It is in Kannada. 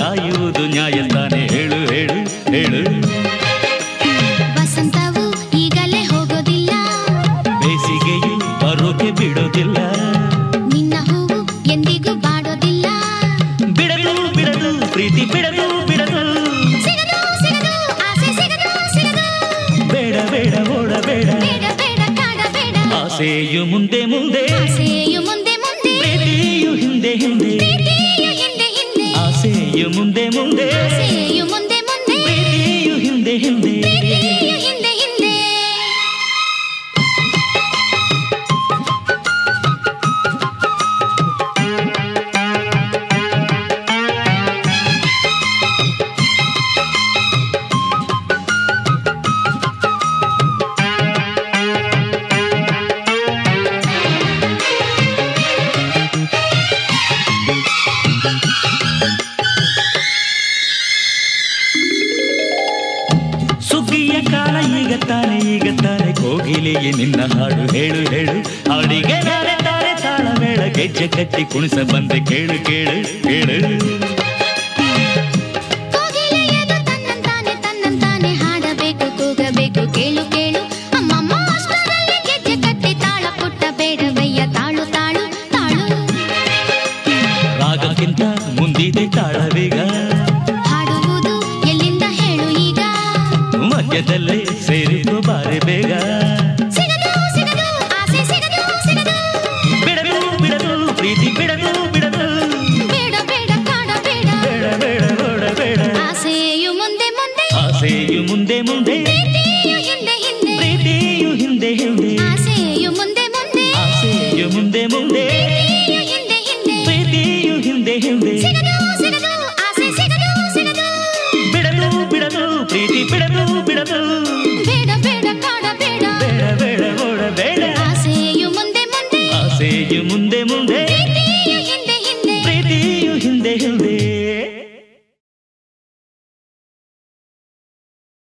ಕಾಯುವುದು ನ್ಯಾಯ ತಾನೆ ಹೇಳು ಹೇಳು ಹೇಳು ವಸಂತವು ಈಗಲೇ ಹೋಗೋದಿಲ್ಲ ಬೇಸಿಗೆಯು ಬರೋಕೆ ಬಿಡೋದಿಲ್ಲ ನಿನ್ನ ಹೂವು ಎಂದಿಗೂ ಬಾಡೋದಿಲ್ಲ ಬಿಡಲು ಬಿಡಲು ಪ್ರೀತಿ ಬಿಡಲು ಬಿಡಲು ಸಿಗದು ಸಿಗದು ಆಸೆ ಸಿಗದು ಸಿಗದು ಬೇಡ ಬೇಡ ಓಡಬೇಡ ಬೇಡ ಬೇಡ ಕಾಡಬೇಡ ಆಸೆಯು ಮುಂದೆ ಮುಂದೆ ಆಸೆಯು ಮುಂದೆ ಮುಂದೆ ಪ್ರೀತಿಯು ಹಿಂದೆ ಹಿಂದೆ ಪ್ರೀತಿಯ ಹಿಂದೆ ಹಿಂದೆ ಆಸೆಯು ಮುಂದೆ ಮುಂದೆ ಆಸೆಯು ಮುಂದೆ ಮುಂದೆ ಪ್ರೀತಿಯು ಹಿಂದೆ ಹಿಂದೆ ಪ್ರೀತಿಯ ಹಿಂದೆ ಹಿಂದೆ ಸುಗ್ಗಿಯ ಕಾಲ ಈಗ ತಾನೆ ಈಗ ತಾನೆ ಕೋಗಿಲೆಯೇ ನಿನ್ನ ಹಾಡು ಹೇಳು ಹೇಳು ಹಾಡಿಗೆ ನಾಳೆ ತಾರೆ ತಾಳ ಮೇಳ ಗೆಜ್ಜೆ ಕಟ್ಟಿ ಕುಣಿಸ ಬಂದೆ ಕೇಳು ಕೇಳು ಕೇಳು ಕೋಗಿಲೆಯದು ತನ್ನಂತಾನೆ ತನ್ನಂತಾನೆ ಹಾಡಬೇಕು ಕೂಗಬೇಕು ಕೇಳು ಕೇಳು ಅಮ್ಮಮ್ಮ ಅಷ್ಟರಲ್ಲಿ ಗೆಜ್ಜೆ ಕಟ್ಟಿ ತಾಳ ಪುಟ್ಟ ಬೇಡವಯ್ಯ ತಾಳು ತಾಳು ತಾಳು ರಾಗಕ್ಕಿಂತ ಮುಂದಿದೆ ತಾಳವೀಗ ಹಾಡುವುದು ಎಲ್ಲಿಂದ ಹೇಳು ಈಗ ಮಧ್ಯದಲ್ಲೇ ಸೇರಿಕೋ ಬಾರಿ ಬೇಗ ಸಿಗದು ಸಿಗದು ಆಸೆ ಸಿಗದು ಸಿಗದು ಬಿಡಲು ಬಿಡಲು ಪ್ರೀತಿ ಬಿಡಲು ಬಿಡಲು ಬೇಡ ಬೇಡ ಕಾಡ ಬೇಡ ಬೇಡ ಬೇಡ ಓಡಬೇಡ ಆಸೆಯು ಮುಂದೆ ಮುಂದೆ ಆಸೆಯು ಮುಂದೆ ಮುಂದೆ ಪ್ರೀತಿಯು ಹಿಂದೆ ಹಿಂದೆ ಪ್ರೀತಿಯು ಹಿಂದೆ ಹಿಂದೆ ಆಸೆಯು ಮುಂದೆ ಮುಂದೆ ಆಸೆಯು ಮುಂದೆ ಮುಂದೆ ಪ್ರೀತಿಯು ಹಿಂದೆ ಹಿಂದೆ ಪ್ರೀತಿಯು ಹಿಂದೆ ಹಿಂದೆ ಸಿಗದು ಸಿಗದು ಆಸೆ ಸಿಗದು ಸಿಗದು ಬಿಡಲು ಬಿಡಲು ಪ್ರೀತಿ ಬಿಡಲು ಬಿಡಲು ಬೇಡ ಬೇಡ ಕಾಡ ಬೇಡ ಬೇಡ ಬೇಡ ಓಡಬೇಡ ಆಸೆಯು ಮುಂದೆ ಮುಂದೆ ಆಸೆಯು ಮುಂದೆ ಮುಂದೆ ಪ್ರೀತಿಯು ಹಿಂದೆ ಹಿಂದೆ ಪ್ರೀತಿಯು ಹಿಂದೆ ಹಿಂದೆ